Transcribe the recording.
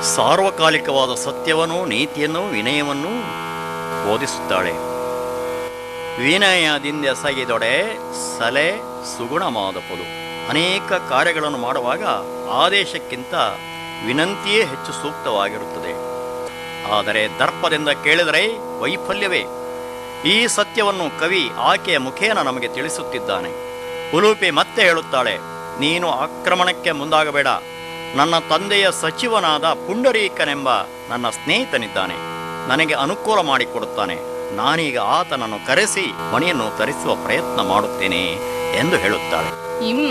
ಸಾರ್ವಕಾಲಿಕವಾದ ಸತ್ಯವನ್ನು ನೀತಿಯನ್ನು ವಿನಯವನ್ನು ಬೋಧಿಸುತ್ತಾಳೆ ವಿನಯದಿಂದ ಎಸಗಿದೊಡೆ ಸಲೆ ಸುಗುಣವಾದಪದು ಅನೇಕ ಕಾರ್ಯಗಳನ್ನು ಮಾಡುವಾಗ ಆದೇಶಕ್ಕಿಂತ ವಿನಂತಿಯೇ ಹೆಚ್ಚು ಸೂಕ್ತವಾಗಿರುತ್ತದೆ ಆದರೆ ದರ್ಪದಿಂದ ಕೇಳಿದರೆ ವೈಫಲ್ಯವೇ ಈ ಸತ್ಯವನ್ನು ಕವಿ ಆಕೆಯ ಮುಖೇನ ನಮಗೆ ತಿಳಿಸುತ್ತಿದ್ದಾನೆ ಉಲೂಪಿ ಮತ್ತೆ ಹೇಳುತ್ತಾಳೆ ನೀನು ಆಕ್ರಮಣಕ್ಕೆ ಮುಂದಾಗಬೇಡ ನನ್ನ ತಂದೆಯ ಸಚಿವನಾದ ಪುಂಡರೀಕನೆಂಬ ನನ್ನ ಸ್ನೇಹಿತನಿದ್ದಾನೆ ನನಗೆ ಅನುಕೂಲ ಮಾಡಿಕೊಡುತ್ತಾನೆ ನಾನೀಗ ಆತನನ್ನು ಕರೆಸಿ ಮಣಿಯನ್ನು ತರಿಸುವ ಪ್ರಯತ್ನ ಮಾಡುತ್ತೇನೆ ಎಂದು ಹೇಳುತ್ತಾಳೆ ಇಂ